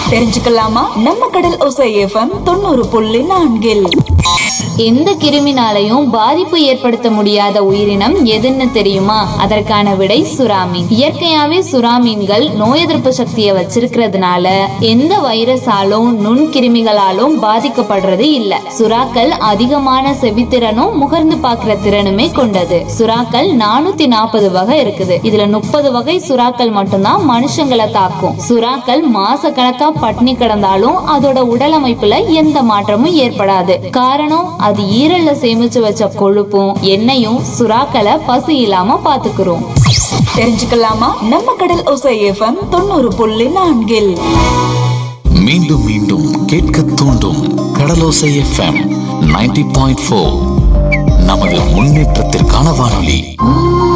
தெரிஞ்சுக்கலாமா நம்ம கடல் ஒசை எஃப்எம் தொண்ணூறு புள்ளி நான்கில் எந்த கிருமினாலையும் பாதிப்பு ஏற்படுத்த முடியாத உயிரினம் எதுன்னு தெரியுமா அதற்கான விடை சுறாமீன் இயற்கையாவே சுறாமீன்கள் நோய் எதிர்ப்பு சக்தியை வச்சிருக்கிறதுனால எந்த வைரஸாலும் நுண்கிருமிகளாலும் பாதிக்கப்படுறது இல்ல சுறாக்கள் அதிகமான செவித்திறனும் முகர்ந்து பார்க்கிற திறனுமே கொண்டது சுறாக்கள் நானூத்தி நாற்பது வகை இருக்குது இதுல முப்பது வகை சுறாக்கள் மட்டும்தான் மனுஷங்களை தாக்கும் சுறாக்கள் மாச கணக்கா பட்னி கிடந்தாலும் அதோட உடல் அமைப்புல எந்த மாற்றமும் ஏற்படாது காரணம் அது ஈரல்ல சேமிச்சு வச்ச கொழுப்பும் எண்ணெயும் சுறாக்களை பசி இல்லாம பாத்துக்கிறோம் தெரிஞ்சுக்கலாமா நம்ம கடல் ஒசை எஃப்எம் தொண்ணூறு புள்ளி நான்கில் மீண்டும் மீண்டும் கேட்க தூண்டும் கடலோசை எஃப்எம் 90.4 பாயிண்ட் நமது முன்னேற்றத்திற்கான வானொலி